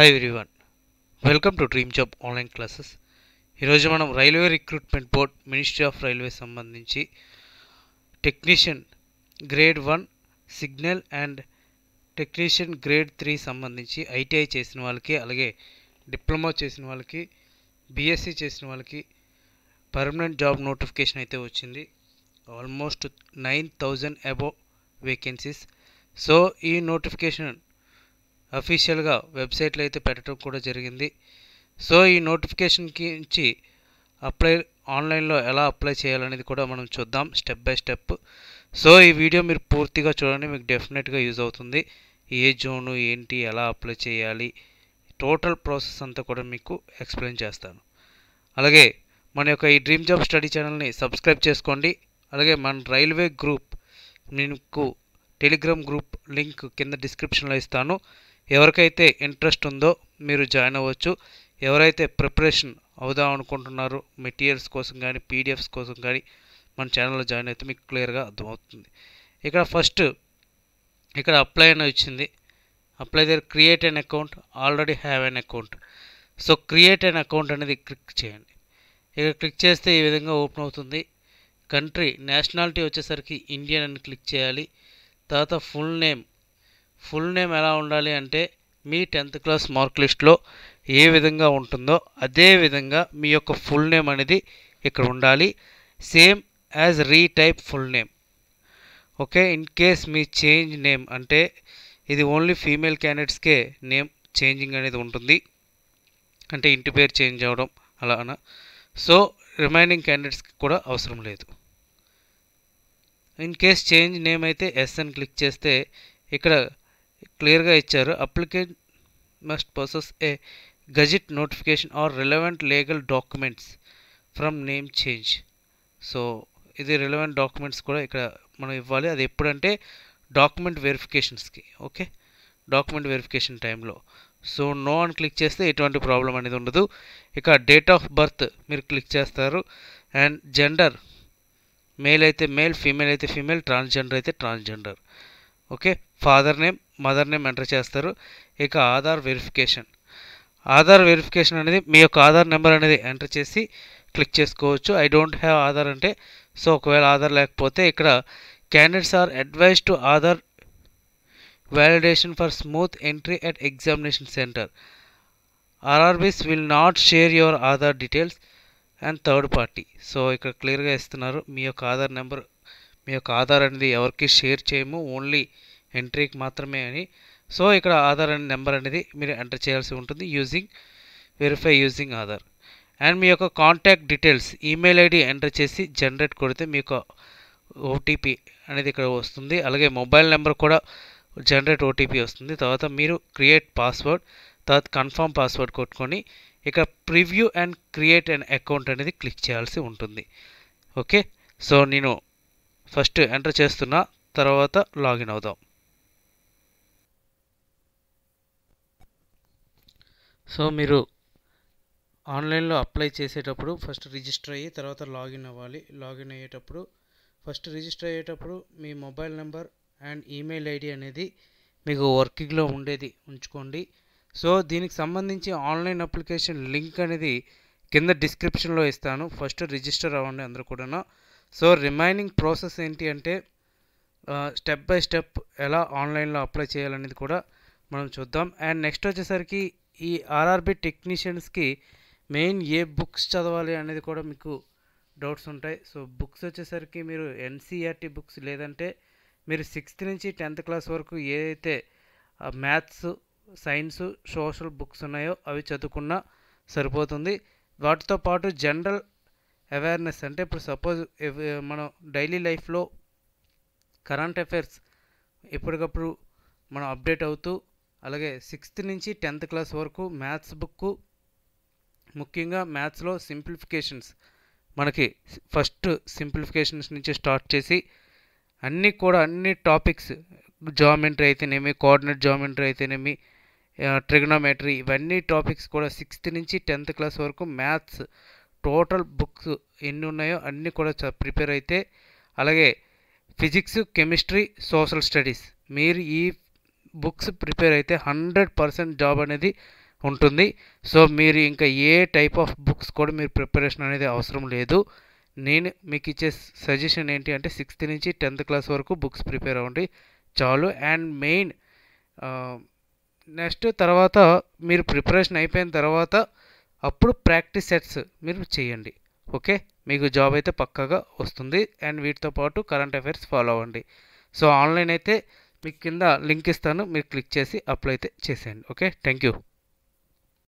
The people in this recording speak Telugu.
hi everyone welcome to dream job online classes ఈరోజు మనం railway recruitment board ministry of railway సంబంధించి technician grade one signal and technician grade three సంబంధించి ఐటీఐ చేసిన వాళ్ళకి అలాగే డిప్లొమా చేసిన వాళ్ళకి బీఎస్సీ చేసిన వాళ్ళకి పర్మనెంట్ జాబ్ నోటిఫికేషన్ అయితే వచ్చింది almost nine thousand above vacancies so ఈ నోటిఫికేషన్ అఫీషియల్గా వెబ్సైట్లో అయితే పెట్టడం కూడా జరిగింది సో ఈ నోటిఫికేషన్కి నుంచి అప్లై ఆన్లైన్లో ఎలా అప్లై చేయాలనేది కూడా మనం చూద్దాం స్టెప్ బై స్టెప్ సో ఈ వీడియో మీరు పూర్తిగా చూడండి మీకు డెఫినెట్గా యూజ్ అవుతుంది ఏ జోను ఏంటి ఎలా అప్లై చేయాలి టోటల్ ప్రాసెస్ అంతా కూడా మీకు ఎక్స్ప్లెయిన్ చేస్తాను అలాగే మన యొక్క ఈ డ్రీమ్ జాబ్ స్టడీ ఛానల్ని సబ్స్క్రైబ్ చేసుకోండి అలాగే మన రైల్వే గ్రూప్ మీకు టెలిగ్రామ్ గ్రూప్ లింక్ కింద డిస్క్రిప్షన్లో ఇస్తాను ఎవరికైతే ఇంట్రెస్ట్ ఉందో మీరు జాయిన్ అవ్వచ్చు ఎవరైతే ప్రిపరేషన్ అవుదాం అనుకుంటున్నారో మెటీరియల్స్ కోసం కానీ పీడిఎఫ్స్ కోసం కానీ మన ఛానల్లో జాయిన్ అయితే మీకు క్లియర్గా అర్థమవుతుంది ఇక్కడ ఫస్ట్ ఇక్కడ అప్లై అని వచ్చింది అప్లై దగ్గర create an account already have an account so create an account అనేది క్లిక్ చేయండి ఇక్కడ క్లిక్ చేస్తే ఈ విధంగా ఓపెన్ అవుతుంది కంట్రీ నేషనాలిటీ వచ్చేసరికి ఇండియన్ అని క్లిక్ చేయాలి తర్వాత ఫుల్ నేమ్ ఫుల్ నేమ్ ఎలా ఉండాలి అంటే మీ టెన్త్ క్లాస్ మార్క్ లిస్ట్లో ఏ విధంగా ఉంటుందో అదే విధంగా మీ యొక్క ఫుల్ నేమ్ అనేది ఇక్కడ ఉండాలి same as retype full name okay in case మీ చేంజ్ నేమ్ అంటే ఇది ఓన్లీ ఫీమేల్ క్యాండిడేట్స్కే నేమ్ చేంజింగ్ అనేది ఉంటుంది అంటే ఇంటి పేరు చేంజ్ అవ్వడం అలానా సో రిమైనింగ్ క్యాండిడేట్స్కి కూడా అవసరం లేదు ఇన్ కేస్ చేంజ్ నేమ్ అయితే ఎస్ అని క్లిక్ చేస్తే ఇక్కడ క్లియర్గా ఇచ్చారు applicant must process a gazette notification or relevant legal documents from name change so ఇది రిలవెంట్ డాక్యుమెంట్స్ కూడా ఇక్కడ మనం ఇవ్వాలి అది ఎప్పుడంటే డాక్యుమెంట్ వెరిఫికేషన్స్కి ఓకే డాక్యుమెంట్ వెరిఫికేషన్ టైంలో సో నో అని క్లిక్ చేస్తే ఎటువంటి ప్రాబ్లం అనేది ఉండదు ఇక డేట్ ఆఫ్ బర్త్ మీరు క్లిక్ చేస్తారు అండ్ జెండర్ మేల్ అయితే మేల్ ఫీమేల్ అయితే ఫీమేల్ ట్రాన్స్జెండర్ అయితే transgender okay father name mother name enter చేస్తారు ఇక ఆధార్ వెరిఫికేషన్ ఆధార్ వెరిఫికేషన్ అనేది మీ యొక్క ఆధార్ నెంబర్ అనేది ఎంటర్ చేసి క్లిక్ చేసుకోవచ్చు ఐ డోంట్ హ్యావ్ ఆధార్ అంటే సో ఒకవేళ ఆధార్ లేకపోతే ఇక్కడ candidates are advise to Aadhaar validation for smooth entry at examination centre R R Bs will not share your Aadhaar details and third party so ఇక్కడ క్లియర్గా ఇస్తున్నారు మీ యొక్క ఆధార్ నెంబర్ మీ యొక్క ఆధార్ అనేది ఎవరికి షేర్ చేయము ఓన్లీ ఎంట్రీకి మాత్రమే అని సో ఇక్కడ ఆధార్ అనే నెంబర్ అనేది మీరు ఎంటర్ చేయాల్సి ఉంటుంది using verify using Aadhaar and మీ యొక్క contact details email ID enter చేసి జనరేట్ కొడితే మీ యొక్క ఓటీపీ అనేది ఇక్కడ వస్తుంది అలాగే మొబైల్ నెంబర్ కూడా జనరేట్ ఓటీపీ వస్తుంది తర్వాత మీరు క్రియేట్ పాస్వర్డ్ తర్వాత కన్ఫర్మ్ పాస్వర్డ్ కొట్టుకొని ఇక preview and create and account అనేది క్లిక్ చేయాల్సి ఉంటుంది ఓకే సో నేను ఫస్ట్ ఎంటర్ చేస్తున్నా తర్వాత లాగిన్ అవుదాం సో మీరు ఆన్లైన్లో అప్లై చేసేటప్పుడు ఫస్ట్ రిజిస్టర్ అయ్యి తర్వాత లాగిన్ అవ్వాలి లాగిన్ అయ్యేటప్పుడు ఫస్ట్ రిజిస్టర్ అయ్యేటప్పుడు మీ mobile number and email ID అనేది మీకు వర్కింగ్లో ఉండేది ఉంచుకోండి సో దీనికి సంబంధించి ఆన్లైన్ అప్లికేషన్ లింక్ అనేది కింద డిస్క్రిప్షన్లో ఇస్తాను ఫస్ట్ రిజిస్టర్ అవ్వండి అందరూ కూడా సో రిమైనింగ్ ప్రాసెస్ ఏంటి అంటే స్టెప్ బై స్టెప్ ఎలా ఆన్లైన్లో అప్లై చేయాలనేది కూడా మనం చూద్దాం అండ్ నెక్స్ట్ వచ్చేసరికి ఈ ఆర్ఆర్బి టెక్నీషియన్స్కి మెయిన్ ఏ బుక్స్ చదవాలి అనేది కూడా మీకు డౌట్స్ ఉంటాయి సో బుక్స్ వచ్చేసరికి మీరు ఎన్సీఆర్టీ బుక్స్ లేదంటే మీరు సిక్స్త్ నుంచి టెన్త్ క్లాస్ వరకు ఏదైతే మ్యాథ్స్ సైన్స్ సోషల్ బుక్స్ ఉన్నాయో అవి చదువుకున్నా సరిపోతుంది వాటితో పాటు జనరల్ అవేర్నెస్ అంటే ఇప్పుడు సపోజ్ మనం డైలీ లైఫ్లో కరెంట్ అఫైర్స్ ఎప్పటికప్పుడు మనం అప్డేట్ అవుతూ అలాగే సిక్స్త్ నుంచి టెన్త్ క్లాస్ వరకు మ్యాథ్స్ బుక్ ముఖ్యంగా మ్యాథ్స్లో సింప్లిఫికేషన్స్ మనకి ఫస్ట్ సింప్లిఫికేషన్స్ నుంచి స్టార్ట్ చేసి అన్నీ కూడా అన్ని టాపిక్స్ జామెంట్రీ అయితేనేమి కోఆర్డినేట్ జామెంట్రీ అయితేనేమి ట్రిగనోమెట్రీ ఇవన్నీ టాపిక్స్ కూడా సిక్స్త్ నుంచి టెన్త్ క్లాస్ వరకు మ్యాథ్స్ టోటల్ బుక్స్ ఎన్ని ఉన్నాయో అన్నీ కూడా ప్రిపేర్ అయితే అలాగే ఫిజిక్స్ కెమిస్ట్రీ సోషల్ స్టడీస్ మీరు ఈ బుక్స్ ప్రిపేర్ అయితే హండ్రెడ్ పర్సెంట్ జాబ్ అనేది ఉంటుంది సో మీరు ఇంకా ఏ టైప్ ఆఫ్ బుక్స్ కూడా మీరు ప్రిపరేషన్ అనేది అవసరం లేదు నేను మీకు ఇచ్చే సజెషన్ ఏంటి అంటే సిక్స్త్ నుంచి టెన్త్ క్లాస్ వరకు బుక్స్ ప్రిపేర్ అవ్వండి చాలు అండ్ మెయిన్ నెక్స్ట్ తర్వాత మీరు ప్రిపరేషన్ అయిపోయిన తర్వాత అప్పుడు ప్రాక్టీస్ సెట్స్ మీరు చేయండి ఓకే మీకు జాబ్ అయితే పక్కాగా వస్తుంది అండ్ వీటితో పాటు కరెంట్ అఫైర్స్ ఫాలో అవ్వండి సో ఆన్లైన్ అయితే మీకు కింద లింక్ ఇస్తాను మీరు క్లిక్ చేసి అప్లై అయితే చేసేయండి ఓకే థ్యాంక్ యూ